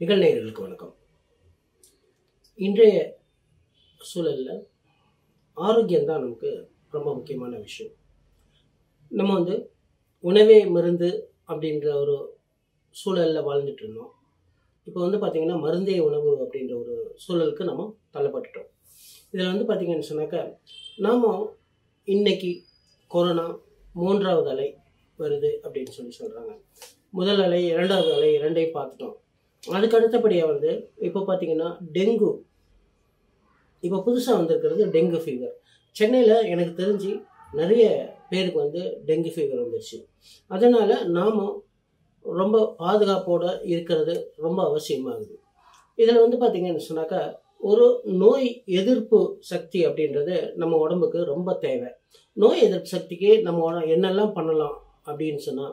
நிகழ்நேயர்களுக்கு வணக்கம் இன்றைய சூழலில் ஆரோக்கியம் தான் நமக்கு ரொம்ப முக்கியமான விஷயம் நம்ம வந்து உணவே மருந்து அப்படின்ற ஒரு சூழலில் வாழ்ந்துட்டு இருந்தோம் இப்போ வந்து பார்த்திங்கன்னா மருந்தே உணவு அப்படின்ற ஒரு சூழலுக்கு நம்ம தள்ளப்பட்டுட்டோம் இதில் வந்து பார்த்திங்கன்னு சொன்னாக்கா நாம் இன்னைக்கு கொரோனா மூன்றாவது அலை வருது அப்படின்னு சொல்லி சொல்கிறாங்க முதல் அலை இரண்டாவது அலை இரண்டையும் பார்த்துட்டோம் அதுக்கு அடுத்தபடியாக வந்து இப்போ பார்த்தீங்கன்னா டெங்கு இப்போ புதுசாக வந்திருக்கிறது டெங்கு ஃபீவர் சென்னையில் எனக்கு தெரிஞ்சு நிறைய பேருக்கு வந்து டெங்கு ஃபீவர் வந்துருச்சு அதனால் நாம் ரொம்ப பாதுகாப்போடு இருக்கிறது ரொம்ப அவசியமாகுது இதில் வந்து பார்த்திங்கன்னு சொன்னாக்கா ஒரு நோய் எதிர்ப்பு சக்தி அப்படின்றது நம்ம உடம்புக்கு ரொம்ப தேவை நோய் எதிர்ப்பு சக்திக்கு நம்ம உட- என்னெல்லாம் பண்ணலாம் அப்படின்னு சொன்னால்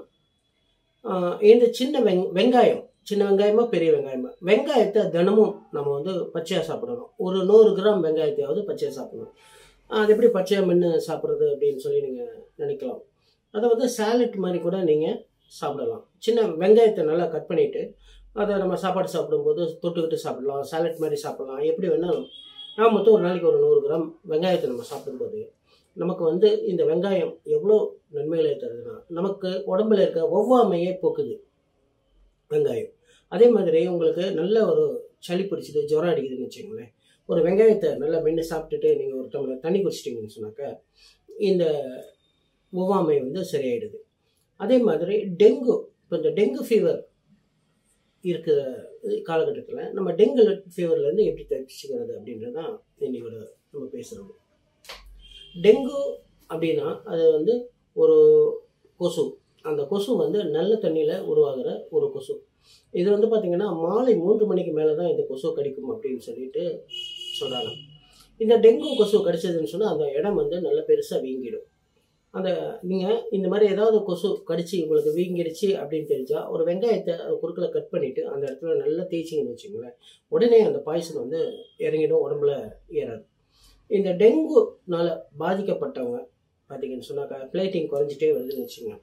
இந்த சின்ன வெங் வெங்காயம் சின்ன வெங்காயமா பெரிய வெங்காயமா வெங்காயத்தை தினமும் நம்ம வந்து பச்சையாக சாப்பிடணும் ஒரு நூறு கிராம் வெங்காயத்தையாவது பச்சையாக சாப்பிடணும் அது எப்படி பச்சையாக மென்று சாப்பிட்றது அப்படின்னு சொல்லி நீங்கள் நினைக்கலாம் அதை வந்து சாலட் மாதிரி கூட நீங்கள் சாப்பிடலாம் சின்ன வெங்காயத்தை நல்லா கட் பண்ணிவிட்டு அதை நம்ம சாப்பாடு சாப்பிடும்போது தொட்டுக்கிட்டு சாப்பிடலாம் சாலட் மாதிரி சாப்பிடலாம் எப்படி வேணாலும் நான் மொத்தம் ஒரு நாளைக்கு ஒரு நூறு கிராம் வெங்காயத்தை நம்ம சாப்பிடும்போது நமக்கு வந்து இந்த வெங்காயம் எவ்வளோ நன்மைகளை தருதுன்னா நமக்கு உடம்புல இருக்க ஒவ்வாமையை போக்குது வெங்காயம் அதே மாதிரி உங்களுக்கு நல்ல ஒரு சளி பிடிச்சிது ஜுரம் அடிக்குதுன்னு வச்சுக்கோங்களேன் ஒரு வெங்காயத்தை நல்லா மென்று சாப்பிட்டுட்டு நீங்கள் ஒரு டம்ளர் தண்ணி குடிச்சிட்டிங்கன்னு சொன்னாக்க இந்த ஒவ்வாமை வந்து சரியாயிடுது அதே மாதிரி டெங்கு இப்போ இந்த டெங்கு ஃபீவர் இருக்கிற காலகட்டத்தில் நம்ம டெங்கு ஃபீவர்லேருந்து எப்படி தப்பிச்சுக்கிறது அப்படின்றது தான் இன்னையோட நம்ம பேசுகிறோம் டெங்கு அப்படின்னா அது வந்து ஒரு கொசு அந்த கொசு வந்து நல்ல தண்ணியில் உருவாகிற ஒரு கொசு இது வந்து பார்த்திங்கன்னா மாலை மூன்று மணிக்கு மேலே தான் இந்த கொசு கடிக்கும் அப்படின்னு சொல்லிட்டு சொல்கிறாங்க இந்த டெங்கு கொசு கடிச்சதுன்னு சொன்னால் அந்த இடம் வந்து நல்ல பெருசாக வீங்கிடும் அந்த நீங்கள் இந்த மாதிரி ஏதாவது கொசு கடிச்சு உங்களுக்கு வீங்கிடுச்சு அப்படின்னு தெரிஞ்சால் ஒரு வெங்காயத்தை அது குறுக்கில் கட் பண்ணிவிட்டு அந்த இடத்துல நல்லா தேய்ச்சிங்கன்னு வச்சுக்கோங்களேன் உடனே அந்த பாய்சன் வந்து இறங்கிடும் உடம்புல ஏறாது இந்த டெங்குனால பாதிக்கப்பட்டவங்க பார்த்தீங்கன்னு சொன்னாக்கா பிளேட்டிங் குறைஞ்சிட்டே வருதுன்னு வச்சுங்க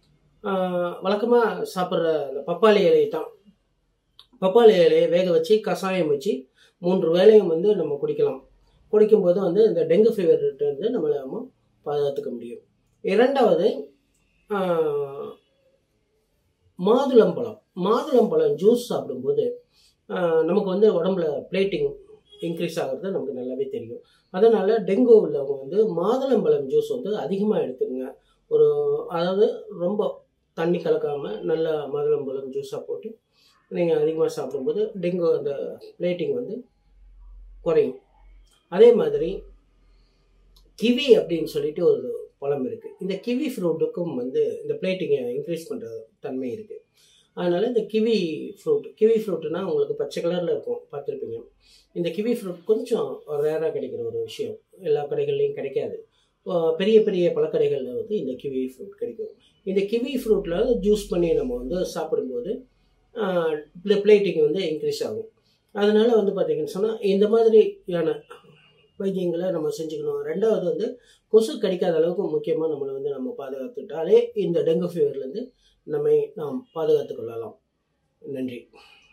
வழக்கமாக சாப்பிட்ற அந்த பப்பாளி இலையை தான் பப்பாளி இலையை வேக வச்சு கஷாயம் வச்சு மூன்று வேளையும் வந்து நம்ம குடிக்கலாம் குடிக்கும்போது வந்து இந்த டெங்கு ஃபீவர்கிட்ட இருந்து நம்மளை நம்ம பாதுகாத்துக்க முடியும் இரண்டாவது ஆஹ், மாதுளம்பழம் மாதுளம்பழம் ஜூஸ் சாப்பிடும்போது ஆஹ், நமக்கு வந்து உடம்புல பிளேட்டிங் இன்க்ரீஸ் ஆகிறது நமக்கு நல்லாவே தெரியும் அதனால் டெங்கு உள்ளவங்க வந்து மாதுளம்பழம் ஜூஸ் வந்து அதிகமாக எடுத்துக்கங்க ஒரு அதாவது ரொம்ப தண்ணி கலக்காமல் நல்ல மாதுளம்பழம் ஜூஸாக போட்டு நீங்கள் அதிகமாக சாப்பிடும்போது டெங்கு அந்த பிளேட்டிங் வந்து குறையும் அதே மாதிரி கிவி அப்படின்னு சொல்லிட்டு ஒரு பழம் இருக்குது இந்த கிவி ஃப்ரூட்டுக்கும் வந்து இந்த பிளேட்டிங்கை இன்க்ரீஸ் பண்ணுற தன்மை இருக்குது அதனால் இந்த கிவி ஃப்ரூட் கிவி ஃப்ரூட்னா உங்களுக்கு பச்சை கலரில் இருக்கும் பார்த்துருப்பீங்க இந்த கிவி ஃப்ரூட் கொஞ்சம் ரேராக கிடைக்கிற ஒரு விஷயம் எல்லா கடைகள்லையும் கிடைக்காது ஆஹ் பெரிய பெரிய பழக்கடைகளில் வந்து இந்த கிவி ஃப்ரூட் கிடைக்கும் இந்த கிவி ஃப்ரூட்டில் ஜூஸ் பண்ணி நம்ம வந்து சாப்பிடும்போது பிளேட்டிங் வந்து இன்க்ரீஸ் ஆகும் அதனால வந்து பார்த்தீங்கன்னு சொன்னால் இந்த மாதிரியான வைத்தியங்களை நம்ம செஞ்சுக்கணும் ரெண்டாவது வந்து கொசு கடிக்காத அளவுக்கு முக்கியமாக நம்மளை வந்து நம்ம பாதுகாத்துட்டாலே இந்த டெங்கு ஃபீவர்லேருந்து நம்மை நாம் பாதுகாத்து கொள்ளலாம் நன்றி